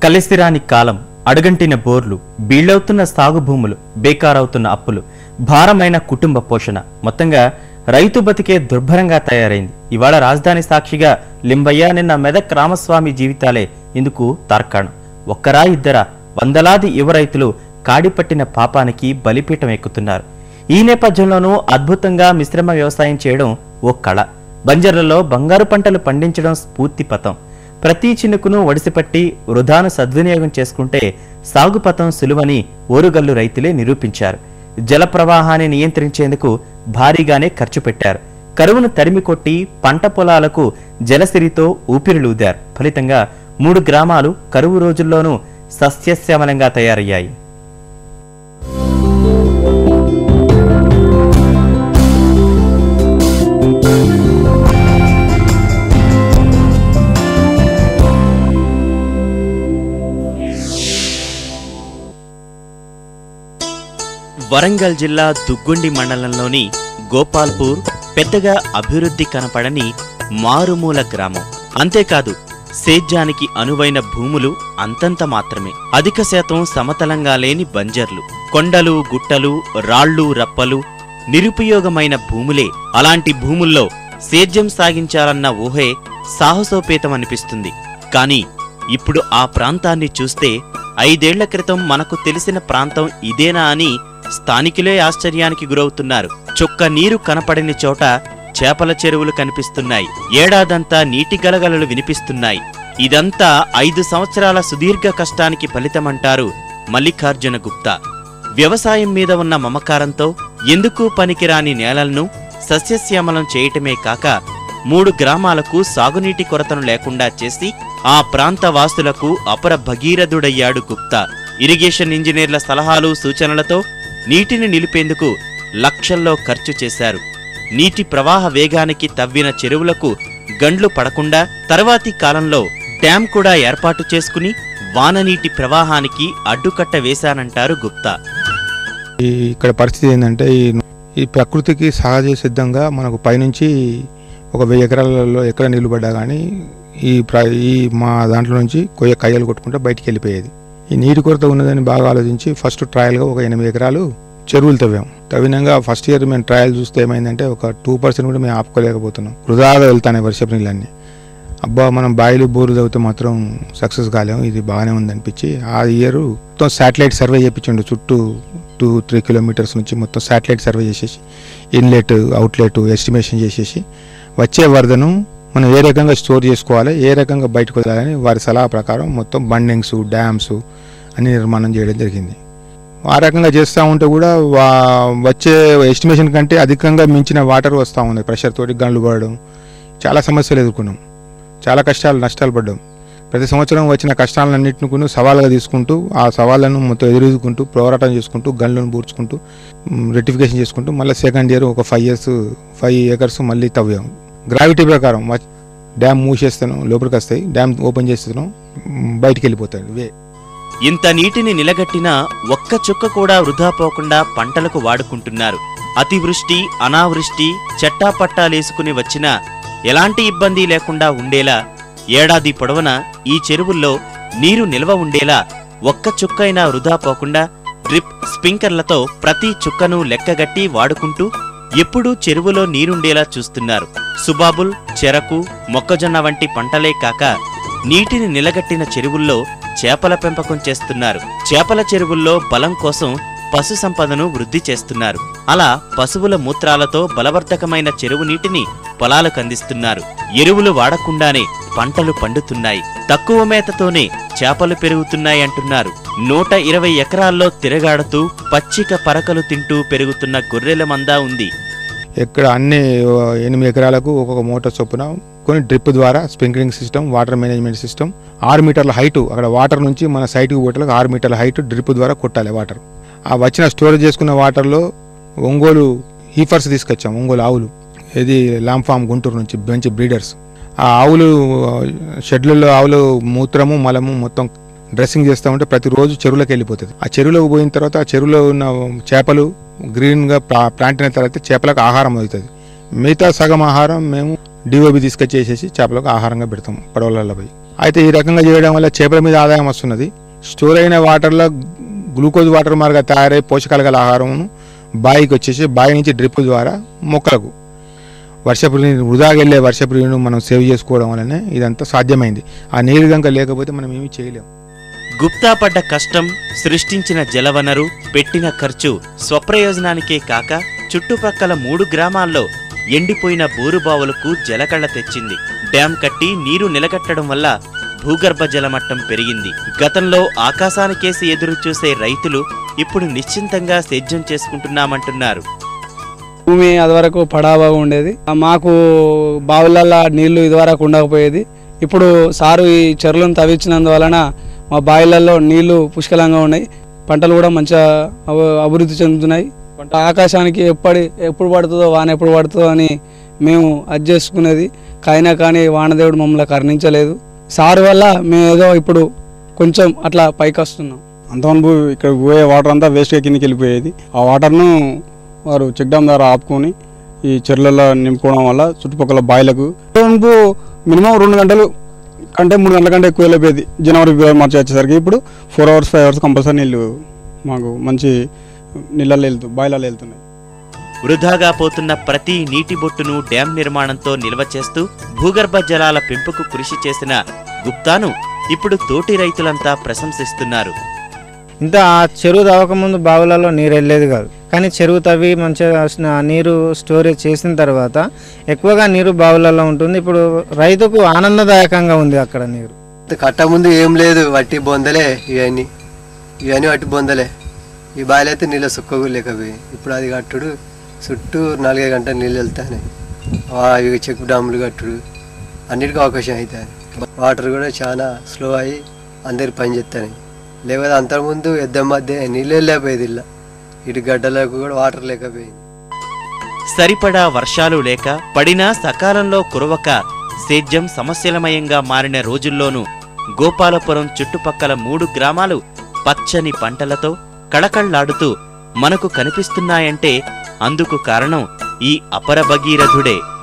కలిసిరాని కాలం అడుగంటిన బోర్లు బీళ్లవుతున్న సాగు భూములు బేకారవుతున్న అప్పులు భారమైన కుటుంబ పోషణ మొత్తంగా రైతు బతికే దుర్భరంగా తయారైంది ఇవాళ రాజధాని సాక్షిగా లింబయ్య నిన్న మెదక్ రామస్వామి జీవితాలే ఇందుకు తార్కాణం ఒక్కరా ఇద్దరా వందలాది యువ రైతులు కాడిపట్టిన పాపానికి బలిపీఠం ఎక్కుతున్నారు ఈ నేపథ్యంలోనూ అద్భుతంగా మిశ్రమ వ్యవసాయం చేయడం ఓ కళ బంజర్లలో బంగారు పంటలు పండించడం స్ఫూర్తి పథం ప్రతి చినుకును ఒడిసిపట్టి వృధాను సద్వినియోగం చేసుకుంటే సాగు పథం సులువని ఓరుగల్లు రైతులే నిరూపించారు జల ప్రవాహాన్ని నియంత్రించేందుకు భారీగానే ఖర్చు పెట్టారు కరువును తరిమి కొట్టి పంట పొలాలకు జలసిరితో ఊపిరిలూదారు ఫలితంగా మూడు గ్రామాలు కరువు రోజుల్లోనూ సస్యశ్యామలంగా తయారయ్యాయి వరంగల్ జిల్లా దుగ్గుండి మండలంలోని గోపాల్పూర్ పెద్దగా అభివృద్ధి కనపడని మారుమూల గ్రామం అంతేకాదు సేద్యానికి అనువైన భూములు అంతంత మాత్రమే అధిక శాతం సమతలంగా లేని బంజర్లు కొండలు గుట్టలు రాళ్ళు రప్పలు నిరుపయోగమైన భూములే అలాంటి భూముల్లో సేద్యం సాగించాలన్న ఊహే సాహసోపేతమనిపిస్తుంది కానీ ఇప్పుడు ఆ ప్రాంతాన్ని చూస్తే ఐదేళ్ల క్రితం మనకు తెలిసిన ప్రాంతం ఇదేనా అని స్థానికులే ఆశ్చర్యానికి గురవుతున్నారు చుక్క నీరు కనపడని చోట చేపల చెరువులు కనిపిస్తున్నాయి ఏడాదంతా నీటి గలగలలు వినిపిస్తున్నాయి ఇదంతా ఐదు సంవత్సరాల సుదీర్ఘ కష్టానికి ఫలితమంటారు మల్లికార్జున గుప్తా వ్యవసాయం మీద ఉన్న మమకారంతో ఎందుకు పనికిరాని నేలలను సస్యశ్యామలం చేయటమే కాక మూడు గ్రామాలకు సాగునీటి కొరతను లేకుండా చేసి ఆ ప్రాంత వాసులకు అపర భగీరథుడయ్యాడు గుప్తా ఇరిగేషన్ ఇంజనీర్ల సలహాలు సూచనలతో నీటిని నిలిపేందుకు లక్షల్లో ఖర్చు చేశారు నీటి ప్రవాహ వేగానికి తవ్విన చెరువులకు గండ్లు పడకుండా తర్వాతి కాలంలో డ్యాం కూడా ఏర్పాటు చేసుకుని వాననీటి ప్రవాహానికి అడ్డుకట్ట వేశానంటారు గుప్తా ఈ ఇక్కడ పరిస్థితి ఏంటంటే ఈ ఈ ప్రకృతికి సహజ సిద్ధంగా మనకు పైనుంచి ఒక వెయ్యి ఎకరాలలో ఎక్కడ నీళ్లు పడ్డా కానీ ఈ ప్ర ఈ మా దాంట్లో నుంచి కొయ్య కయ్యలు కొట్టుకుంటే బయటికి వెళ్ళిపోయేది ఈ నీటి కొరత ఉన్నదని బాగా ఆలోచించి ఫస్ట్ ట్రయల్గా ఒక ఎనిమిది ఎకరాలు చెరువులు తవ్వాం తవ్వినాక ఫస్ట్ ఇయర్ మేము ట్రయల్ చూస్తే ఏమైందంటే ఒక టూ పర్సెంట్ కూడా మేము ఆపుకోలేకపోతున్నాం వృధాగా వెళ్తాయి వర్షపు నీళ్ళన్నీ అబ్బా మనం బాయిలు బోరు తవ్వితే మాత్రం సక్సెస్ కాలేము ఇది బాగానే ఉందనిపించి ఆ ఇయర్ మొత్తం శాటిలైట్ సర్వే చేయించండు చుట్టూ టూ త్రీ కిలోమీటర్స్ నుంచి మొత్తం శాటిలైట్ సర్వే చేసేసి ఇన్లెట్ అవుట్లెట్ ఎస్టిమేషన్ చేసేసి వచ్చే వరదను మనం ఏ రకంగా స్టోర్ చేసుకోవాలి ఏ రకంగా బయటకు వదలాలని వారి సలహా ప్రకారం మొత్తం బండింగ్స్ డ్యామ్స్ అన్ని నిర్మాణం చేయడం జరిగింది ఆ రకంగా చేస్తూ ఉంటే కూడా వా వచ్చే ఎస్టిమేషన్ కంటే అధికంగా మించిన వాటర్ వస్తూ ఉంది ప్రెషర్ తోటి గండ్లు పడడం చాలా సమస్యలు ఎదుర్కొన్నాం చాలా కష్టాలు నష్టాలు పడ్డాం ప్రతి సంవత్సరం వచ్చిన కష్టాలన్నింటిని సవాలుగా తీసుకుంటూ ఆ సవాళ్ళను మొత్తం ఎదుర్కొంటూ పోరాటం చేసుకుంటూ గన్లను పూడ్చుకుంటూ రెటిఫికేషన్ చేసుకుంటూ మళ్ళీ సెకండ్ ఇయర్ ఒక ఫైవ్ ఇయర్స్ ఫైవ్ ఏకర్స్ మళ్ళీ తవ్వాం గ్రావిటీ ప్రకారం వ- డ్యామ్ మూసేస్తాను లోపలికి వస్తాయి డ్యామ్ ఓపెన్ చేస్తున్నాం బయటికి వెళ్ళిపోతాయి వే ఇంత నీటిని నిలగట్టినా ఒక్క చుక్క కూడా వృధా పోకుండా పంటలకు వాడుకుంటున్నారు అతివృష్టి అనావృష్టి చట్టాపట్టాలేసుకుని వచ్చినా ఎలాంటి ఇబ్బంది లేకుండా ఉండేలా ఏడాది పొడవునా ఈ చెరువుల్లో నీరు నిల్వ ఉండేలా ఒక్క చుక్కైనా వృధా పోకుండా డ్రిప్ స్ప్రింకర్లతో ప్రతి చుక్కను లెక్కగట్టి వాడుకుంటూ ఎప్పుడూ చెరువులో నీరుండేలా చూస్తున్నారు సుబాబుల్ చెరకు మొక్కజొన్న వంటి పంటలే కాక నీటిని నిలగట్టిన చెరువుల్లో చేపల పెంపకం చేస్తున్నారు చేపల చెరువుల్లో బలం కోసం పశు సంపదను వృద్ధి చేస్తున్నారు అలా పశువుల మూత్రాలతో బలవర్ధకమైన చెరువు నీటిని పొలాలకు అందిస్తున్నారు ఎరువులు వాడకుండానే పంటలు పండుతున్నాయి తక్కువ మేతతోనే చేపలు పెరుగుతున్నాయి అంటున్నారు నూట ఇరవై ఎకరాల్లో తిరగాడుతూ పచ్చిక పరకలు తింటూ పెరుగుతున్న గొర్రెల మందా ఉంది ఎక్కడ అన్ని ఆ, ఎనిమిది ఎకరాలకు ఒక్కొక్క మోటార్ చొప్పున కొన్ని డ్రిప్ ద్వారా sprinkling system water management system ఆరు మీటర్ల హైట్ అక్కడ వాటర్ నుంచి మన సైట్కి పోటలకు ఆరు మీటర్ల హైట్ డ్రిప్ ద్వారా కొట్టాలి వాటర్ ఆ వచ్చిన స్టోరేజ్ చేసుకున్న వాటర్లో ఒంగోలు హీఫర్స్ తీసుకొచ్చాం ఒంగోలు ఆవులు ఇది లాంగ్ ఫామ్ గుంటూరు నుంచి మంచి బ్రీడర్స్ ఆ ఆవులు ఆ, షెడ్లలో ఆవులు మూత్రము మలము మొత్తం డ్రెస్సింగ్ చేస్తూ ఉంటే ప్రతిరోజు చెరువులోకి వెళ్ళిపోతుంది ఆ చెరువులోకి పోయిన తర్వాత ఆ చెరువులో ఉన్న చేపలు గ్రీన్గా ప్లా- ప్లాంట్ అయిన తర్వాత చేపలకు ఆహారం అవుతుంది మిగతా సగం ఆహారం మేము డిఓబి తీసుకొచ్చేసేసి చేపలకు ఆహారంగా పెడతాం పడవలలో పోయి అయితే ఈ రకంగా చేయడం వల్ల చేపల మీద ఆదాయం వస్తున్నది స్టోర్ అయిన వాటర్లో గ్లూకోజ్ వాటర్ మార్గా తయారై పోషకాలు గల ఆహారం బావికి వచ్చేసి బావి నుంచి డ్రిప్ ద్వారా మొక్కలకు వర్షపు నీరు వృధాగా వెళ్ళే వర్షపు నీరును మనం సేవ్ చేసుకోవడం వల్లనే ఇదంతా సాధ్యమైంది ఆ నీరు కనుక లేకపోతే మనం ఏమీ చేయలేం గుప్తా పడ్డ కష్టం సృష్టించిన జలవనరు పెట్టిన ఖర్చు స్వప్రయోజనానికే కాక చుట్టుపక్కల మూడు గ్రామాల్లో ఎండిపోయిన బోరుబావులకు జలకళ్ళ తెచ్చింది డ్యాం కట్టి నీరు నిలకట్టడం వల్ల భూగర్భ జలమట్టం పెరిగింది గతంలో ఆకాశానికేసి ఎదురు చూసే రైతులు ఇప్పుడు నిశ్చింతంగా సేద్యం చేసుకుంటున్నామంటున్నారు భూమి అదివరకు పడావా ఉండేది మాకు బావులల్లో నీళ్లు ఇదివరకు ఉండకపోయేది ఇప్పుడు సారు ఈ చెరువులను తవ్వించినందువలన మా బావిలలో నీళ్లు పుష్కలంగా ఉన్నాయి పంటలు కూడా మంచిగా అవ- అభివృద్ధి చెందుతున్నాయి పంట ఆకాశానికి ఎప్పటి ఎప్పుడు పడుతుందో వాన ఎప్పుడు పడుతుందో అని మేము అది చేసుకునేది కైనా కానీ వానదేవుడు మమ్మల్ని కరుణించలేదు సారు వల్ల మేము ఏదో ఇప్పుడు కొంచెం అట్లా పైకి వస్తున్నాం అంతమంది ఇక్కడ పోయే వాటర్ అంతా వేస్ట్గా కిందకి వెళ్ళిపోయేది ఆ వాటర్ను వారు చెక్ డ్యామ్ ద్వారా ఆపుకొని ఈ చెర్లలో నింపుకోవడం వల్ల చుట్టుపక్కల బాయిలకు ముందు మినిమం రెండు గంటలు అంటే మూడు గంటల కంటే ఎక్కువ వెళ్ళిపోయేది జనవరి ఫిబ్రవరి మార్చి వచ్చేసరికి ఇప్పుడు four hours five hours compulsory నీళ్ళు మాకు మంచి నీళ్ళల్లో వెళ్తూ బాయిలలో వెళ్తున్నాయి వృధాగా పోతున్న ప్రతి నీటి బొట్టును డ్యాం నిర్మాణంతో నిల్వ చేస్తూ భూగర్భ జలాల పెంపుకు కృషి చేసిన గుప్తాను ఇప్పుడు తోటి రైతులంతా ప్రశంసిస్తున్నారు ఇంత ఆ చెరువు తవ్వకముందు బావులలో నీరు వెళ్ళేది కాదు కానీ చెరువు తవ్వి మంచిగా స్న- నీరు స్టోరేజ్ చేసిన తర్వాత ఎక్కువగా నీరు బావులలో ఉంటుంది ఇప్పుడు రైతుకు ఆనందదాయకంగా ఉంది అక్కడ నీరు కట్ట ముందు ఏం లేదు వట్టి బొందలే ఇవన్నీ ఇవన్నీ వట్టి బొందలే ఈ బావిలో అయితే నీళ్ళ సుక్కగా లేకపోయి ఇప్పుడు అది కట్టుడు చుట్టూ నాలుగైదు గంటలు నీళ్ళు వెళ్తాయి ఇవి చెక్ డాములు కట్టుడు అన్నిటికీ అవకాశం అవుతుంది వాటర్ కూడా చాలా స్లో అయ్యి అందరి పని చేస్తాయి లేకపోతే అంతకుముందు ఎద్దం మధ్య నీళ్ళు వెళ్ళకపోయేది ఇలా ఇటు గడ్డలకు కూడా వాటర్ లేకపోయింది సరిపడా వర్షాలు లేక పడినా సకాలంలో కురవక సేద్యం సమస్యలమయంగా మారిన రోజుల్లోనూ గోపాలపురం చుట్టుపక్కల మూడు గ్రామాలు పచ్చని పంటలతో కళకళ్లాడుతూ మనకు కనిపిస్తున్నాయంటే అందుకు కారణం ఈ అపర భగీరథుడే